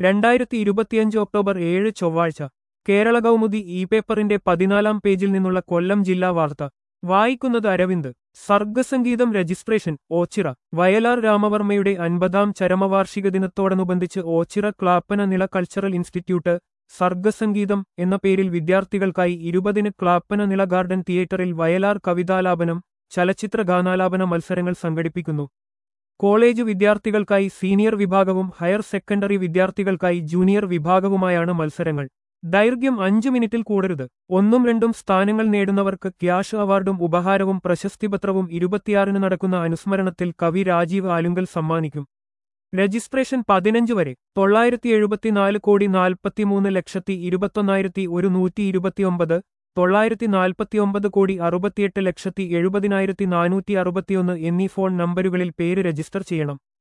രണ്ടായിരത്തി ഇരുപത്തിയഞ്ച് ഒക്ടോബർ ഏഴ് ചൊവ്വാഴ്ച കേരള കൗമുദി ഇ പേപ്പറിന്റെ പതിനാലാം പേജിൽ നിന്നുള്ള കൊല്ലം ജില്ലാ വാർത്ത വായിക്കുന്നത് അരവിന്ദ് സർഗസംഗീതം രജിസ്ട്രേഷൻ ഓച്ചിറ വയലാർ രാമവർമ്മയുടെ അൻപതാം ചരമവാർഷിക ദിനത്തോടനുബന്ധിച്ച് ഓച്ചിറ ക്ലാപ്പന നിള കൾച്ചറൽ ഇൻസ്റ്റിറ്റ്യൂട്ട് സർഗസംഗീതം എന്ന പേരിൽ വിദ്യാർത്ഥികൾക്കായി ഇരുപതിന് ക്ലാപ്പന നിള ഗാർഡൻ തിയേറ്ററിൽ വയലാർ കവിതാലാപനം ചലച്ചിത്ര ഗാനാലാപന മത്സരങ്ങൾ സംഘടിപ്പിക്കുന്നു കോളേജ് വിദ്യാർത്ഥികൾക്കായി സീനിയർ വിഭാഗവും ഹയർ സെക്കൻഡറി വിദ്യാർത്ഥികൾക്കായി ജൂനിയർ വിഭാഗവുമായാണ് മത്സരങ്ങൾ ദൈർഘ്യം അഞ്ചു മിനിറ്റിൽ കൂടരുത് ഒന്നും രണ്ടും സ്ഥാനങ്ങൾ നേടുന്നവർക്ക് ക്യാഷ് അവാർഡും ഉപഹാരവും പ്രശസ്തിപത്രവും ഇരുപത്തിയാറിന് നടക്കുന്ന അനുസ്മരണത്തിൽ കവി രാജീവ് ആലുങ്കൽ സമ്മാനിക്കും രജിസ്ട്രേഷൻ പതിനഞ്ച് വരെ തൊള്ളായിരത്തി എഴുപത്തിനാല് കോടി നാൽപ്പത്തിമൂന്ന് ലക്ഷത്തി ഇരുപത്തൊന്നായിരത്തി ഒരു നൂറ്റി ഇരുപത്തിയൊമ്പത് തൊള്ളായിരത്തി നാൽപ്പത്തിയൊമ്പത് കോടി അറുപത്തിയെട്ട് ലക്ഷത്തി എഴുപതിനായിരത്തി നാനൂറ്റി അറുപത്തിയൊന്ന് എന്നീ ഫോൺ നമ്പരുകളിൽ പേര് രജിസ്റ്റർ ചെയ്യണം